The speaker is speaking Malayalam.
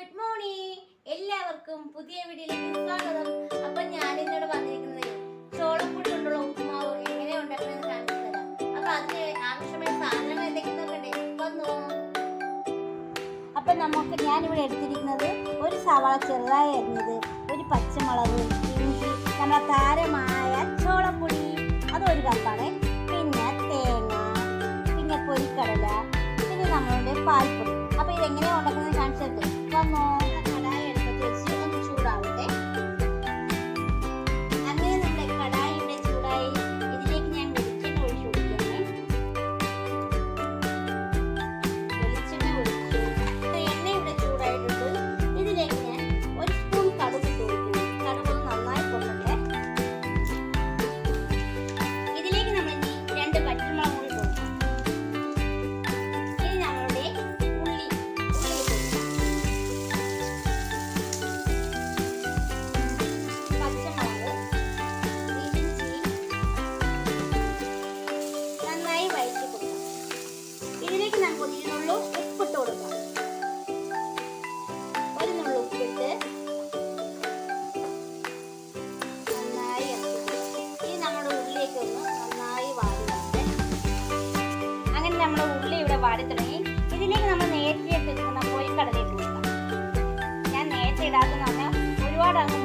ഗുഡ് മോർണിംഗ് എല്ലാവർക്കും പുതിയ വീഡിയോയിലേക്ക് സ്വാഗതം അപ്പൊ ഞാൻ ഇന്നിവിടെ വന്നിരിക്കുന്നത് ചോളപ്പൊടി കൊണ്ടുള്ള ഉപ്പുമാവ് എങ്ങനെ ഉണ്ടാക്കണമെന്ന് കാണിച്ചു തരാം അപ്പൊ അതിന് ആവശ്യമായ സാധനങ്ങൾ എന്തൊക്കെ നോക്കണ്ടേ വന്നു അപ്പൊ നമുക്ക് ഞാനിവിടെ എടുത്തിരിക്കുന്നത് ഒരു സവാള ചെറുതായി അരിഞ്ഞത് ഒരു പച്ചമുളക് ഇഞ്ചി നമ്മുടെ താരമായ ചോളപ്പൊടി അതൊരു കപ്പാണ് പിന്നെ തേങ്ങ പിന്നെ പൊരിക്കടല പിന്നെ നമ്മളുടെ പാൽപ്പൊടി അപ്പൊ ഇതെങ്ങനെയാ ഉണ്ടാക്കുന്നത് കാണിച്ചത് വന്നോ കടായി എടുത്ത് വെച്ച് ഒന്ന് ചൂടാവട്ടെ അങ്ങനെ നമ്മുടെ കടായി ഇവിടെ ചൂടായി ഇതിലേക്ക് ഞാൻ വെളിച്ചെണ്ണ ഒഴിച്ചു കൊടുക്കണേ വെളിച്ചെണ്ണ ഒഴിച്ചു ഇപ്പൊ എണ്ണ ഇവിടെ ചൂടായിട്ടുണ്ട് ഇതിലേക്ക് ഞാൻ ഒരു സ്പൂൺ കടുക് ഇട്ട് കൊടുക്കുന്നു കടുക് ഒന്ന് നന്നായി പൊട്ടട്ടെ ഇതിലേക്ക് നമ്മൾ ഇനി രണ്ട് പച്ചമുളക് കൂടി കൊടുക്കാം ഇനി നമ്മളുടെ ഉള്ളി ഉള്ളി ഇട്ട് കൊടുക്കാം. പച്ചമുളക് ഇഞ്ചി നന്നായി വഴറ്റി കൊടുക്കാം ഇതിലേക്ക് നമുക്ക് ഒരു നുള്ളു ഉപ്പിട്ട് കൊടുക്കാം ഒരു നുള്ളു ഉപ്പിട്ട് നന്നായി ഇളക്കി കൊടുക്കാം. ഇനി നമ്മുടെ ഉള്ളിലേക്ക് ഒന്ന് നന്നായി വാടി വരട്ടെ അങ്ങനെ നമ്മുടെ ഉള്ളി ഇവിടെ വാടി തുടങ്ങി ഇതിലേക്ക് നമ്മൾ നേരത്തെ ഇട്ടിരിക്കുന്ന പൊരിക്കടല ഇട്ട് കൊടുക്കാം ഞാൻ നേരത്തെ ഇടാത്തതെന്ന് പറഞ്ഞാൽ ഒരുപാട് അങ്ങ്